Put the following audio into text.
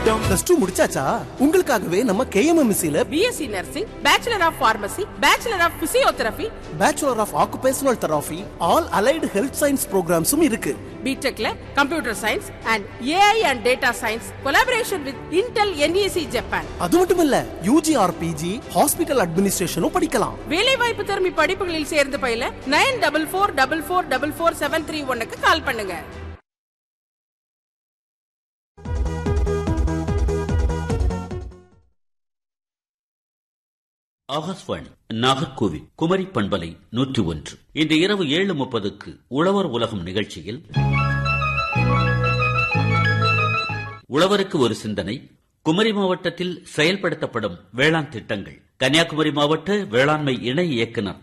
ஆயிட்டோம் plus two முடிச்சாச்சா உங்களுக்காகவே நம்ம கேஎம்எம்சில BSc nursing bachelor of pharmacy bachelor of physiotherapy bachelor of occupational therapy all allied health science ப்ரோக்ராம்ஸும் இருக்கு பிடெக்ல computer science and AI and data science collaboration with Intel NEC Japan அது மட்டும் இல்ல யூஜி ஆர் பிஜி ஹாஸ்பிட்டல் அட்மினிஸ்ட்ரேஷனும் படிக்கலாம் வேலைவாய்ப்பு திறமை படிப்புகளில் சேர்ந்து பயில nine double four double four double four seven three ஒன்னுக்கு கால் பண்ணுங்க ஆகாஷ்வாணி நாகர்கோவில் குமரி பண்பலை நூற்றி ஒன்று இன்று இரவு ஏழு முப்பதுக்கு உழவர் உலகம் நிகழ்ச்சியில் உழவருக்கு ஒரு சிந்தனை குமரி மாவட்டத்தில் செயல்படுத்தப்படும் வேளாண் திட்டங்கள் கன்னியாகுமரி மாவட்ட வேளாண்மை இணை இயக்குனர்